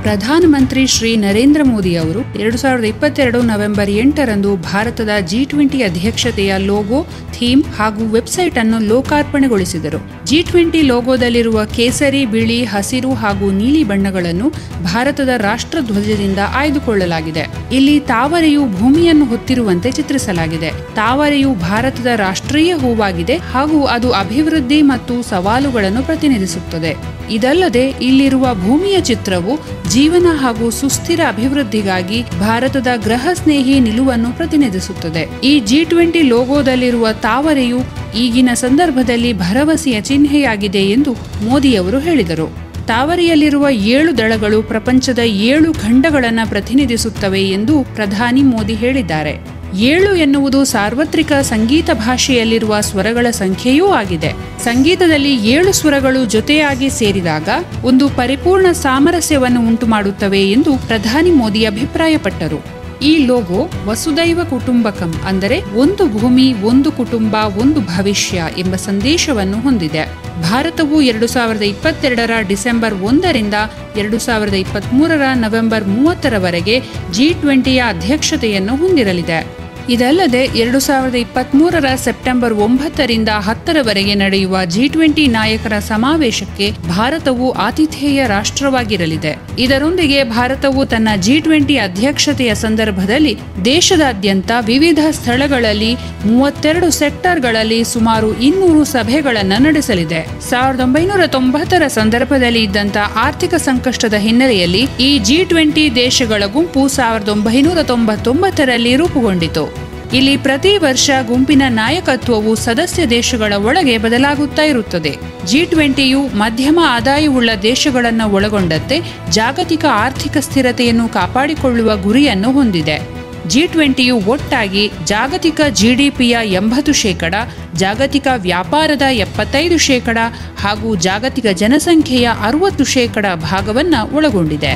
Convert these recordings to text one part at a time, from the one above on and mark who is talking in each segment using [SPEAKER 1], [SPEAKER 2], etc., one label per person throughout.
[SPEAKER 1] ಪ್ರಧಾನಮಂತ್ರಿ ಶ್ರೀ ನರೇಂದ್ರ ಮೋದಿ ಅವರು ಎರಡು ಸಾವಿರದ ಇಪ್ಪತ್ತೆರಡು ನವೆಂಬರ್ ಎಂಟರಂದು ಭಾರತದ ಜಿ ಟ್ವೆಂಟಿ ಅಧ್ಯಕ್ಷತೆಯ ಲೋಗೋ ಥೀಮ್ ಹಾಗೂ ವೆಬ್ಸೈಟ್ ಅನ್ನು ಲೋಕಾರ್ಪಣೆಗೊಳಿಸಿದರು ಜಿ ಟ್ವೆಂಟಿ ಲೋಗೋದಲ್ಲಿರುವ ಕೇಸರಿ ಬಿಳಿ ಹಸಿರು ಹಾಗೂ ನೀಲಿ ಬಣ್ಣಗಳನ್ನು ಭಾರತದ ರಾಷ್ಟ್ರಧ್ವಜದಿಂದ ಆಯ್ದುಕೊಳ್ಳಲಾಗಿದೆ ಇಲ್ಲಿ ತಾವರೆಯು ಭೂಮಿಯನ್ನು ಹೊತ್ತಿರುವಂತೆ ಚಿತ್ರಿಸಲಾಗಿದೆ ತಾವರೆಯು ಭಾರತದ ರಾಷ್ಟ್ರೀಯ ಹೂವಾಗಿದೆ ಹಾಗೂ ಅದು ಅಭಿವೃದ್ಧಿ ಮತ್ತು ಸವಾಲುಗಳನ್ನು ಪ್ರತಿನಿಧಿಸುತ್ತದೆ ಇದಲ್ಲದೆ ಇಲ್ಲಿರುವ ಭೂಮಿಯ ಚಿತ್ರವು ಜೀವನ ಹಾಗೂ ಸುಸ್ಥಿರ ಅಭಿವೃದ್ಧಿಗಾಗಿ ಭಾರತದ ಗ್ರಹ ಸ್ನೇಹಿ ನಿಲುವನ್ನು ಪ್ರತಿನಿಧಿಸುತ್ತದೆ ಈ ಜಿ ಟ್ವೆಂಟಿ ಲೋಗೋದಲ್ಲಿರುವ ತಾವರೆಯು ಈಗಿನ ಸಂದರ್ಭದಲ್ಲಿ ಭರವಸೆಯ ಚಿಹ್ನೆಯಾಗಿದೆ ಎಂದು ಮೋದಿಯವರು ಹೇಳಿದರು ತಾವರೆಯಲ್ಲಿರುವ ಏಳು ದಳಗಳು ಪ್ರಪಂಚದ ಏಳು ಖಂಡಗಳನ್ನು ಪ್ರತಿನಿಧಿಸುತ್ತವೆ ಎಂದು ಪ್ರಧಾನಿ ಮೋದಿ ಹೇಳಿದ್ದಾರೆ ಏಳು ಎನ್ನುವುದು ಸಾರ್ವತ್ರಿಕ ಸಂಗೀತ ಭಾಷೆಯಲ್ಲಿರುವ ಸ್ವರಗಳ ಸಂಖ್ಯೆಯೂ ಆಗಿದೆ ಸಂಗೀತದಲ್ಲಿ ಏಳು ಸ್ವರಗಳು ಜೊತೆಯಾಗಿ ಸೇರಿದಾಗ ಒಂದು ಪರಿಪೂರ್ಣ ಸಾಮರಸ್ಯವನ್ನು ಉಂಟುಮಾಡುತ್ತವೆ ಎಂದು ಪ್ರಧಾನಿ ಮೋದಿ ಅಭಿಪ್ರಾಯಪಟ್ಟರು ಈ ಲೋಗೋ ವಸುದೈವ ಕುಟುಂಬಕಂ ಅಂದರೆ ಒಂದು ಭೂಮಿ ಒಂದು ಕುಟುಂಬ ಒಂದು ಭವಿಷ್ಯ ಎಂಬ ಸಂದೇಶವನ್ನು ಹೊಂದಿದೆ ಭಾರತವು ಎರಡು ಸಾವಿರದ ಇಪ್ಪತ್ತೆರಡರ ಡಿಸೆಂಬರ್ ಒಂದರಿಂದ ಎರಡು ಸಾವಿರದ ಇಪ್ಪತ್ಮೂರರ ನವೆಂಬರ್ ಮೂವತ್ತರವರೆಗೆ ಜಿ ಟ್ವೆಂಟಿಯ ಅಧ್ಯಕ್ಷತೆಯನ್ನು ಹೊಂದಿರಲಿದೆ ಇದಲ್ಲದೆ ಎರಡು ಸಾವಿರದ ಇಪ್ಪತ್ಮೂರರ ಸೆಪ್ಟೆಂಬರ್ ಒಂಬತ್ತರಿಂದ ಹತ್ತರವರೆಗೆ ನಡೆಯುವ ಜಿ ಟ್ವೆಂಟಿ ನಾಯಕರ ಸಮಾವೇಶಕ್ಕೆ ಭಾರತವು ಆತಿಥೇಯ ರಾಷ್ಟ್ರವಾಗಿರಲಿದೆ ಇದರೊಂದಿಗೆ ಭಾರತವು ತನ್ನ ಜಿ ಟ್ವೆಂಟಿ ಅಧ್ಯಕ್ಷತೆಯ ಸಂದರ್ಭದಲ್ಲಿ ದೇಶದಾದ್ಯಂತ ವಿವಿಧ ಸ್ಥಳಗಳಲ್ಲಿ ಮೂವತ್ತೆರಡು ಸೆಕ್ಟರ್ಗಳಲ್ಲಿ ಸುಮಾರು ಇನ್ನೂರು ಸಭೆಗಳನ್ನು ನಡೆಸಲಿದೆ ಸಾವಿರದ ಒಂಬೈನೂರ ತೊಂಬತ್ತರ ಸಂದರ್ಭದಲ್ಲಿ ಇದ್ದಂತ ಆರ್ಥಿಕ ಸಂಕಷ್ಟದ ಹಿನ್ನೆಲೆಯಲ್ಲಿ ಈ ಜಿ ಟ್ವೆಂಟಿ ದೇಶಗಳ ಗುಂಪು ಸಾವಿರದ ಒಂಬೈನೂರ ತೊಂಬತ್ತೊಂಬತ್ತರಲ್ಲಿ ರೂಪುಗೊಂಡಿತು ಇಲ್ಲಿ ಪ್ರತಿ ವರ್ಷ ಗುಂಪಿನ ನಾಯಕತ್ವವು ಸದಸ್ಯ ದೇಶಗಳ ಒಳಗೆ ಬದಲಾಗುತ್ತಾ ಇರುತ್ತದೆ ಜಿ ಟ್ವೆಂಟಿಯು ಮಧ್ಯಮ ಆದಾಯವುಳ್ಳ ದೇಶಗಳನ್ನು ಒಳಗೊಂಡಂತೆ ಜಾಗತಿಕ ಆರ್ಥಿಕ ಸ್ಥಿರತೆಯನ್ನು ಕಾಪಾಡಿಕೊಳ್ಳುವ ಗುರಿಯನ್ನು ಹೊಂದಿದೆ ಜಿ ಟ್ವೆಂಟಿಯು ಒಟ್ಟಾಗಿ ಜಾಗತಿಕ ಜಿಡಿಪಿಯ ಎಂಬತ್ತು ಶೇಕಡ ಜಾಗತಿಕ ವ್ಯಾಪಾರದ ಎಪ್ಪತ್ತೈದು ಶೇಕಡ ಹಾಗೂ ಜಾಗತಿಕ ಜನಸಂಖ್ಯೆಯ ಅರವತ್ತು ಶೇಕಡ ಭಾಗವನ್ನು ಒಳಗೊಂಡಿದೆ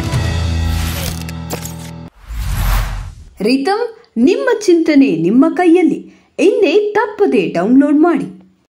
[SPEAKER 2] ರಿತಮ್ ನಿಮ್ಮ ಚಿಂತನೆ ನಿಮ್ಮ ಕೈಯಲ್ಲಿ ಇನ್ನೇ ತಪ್ಪದೆ ಡೌನ್ಲೋಡ್ ಮಾಡಿ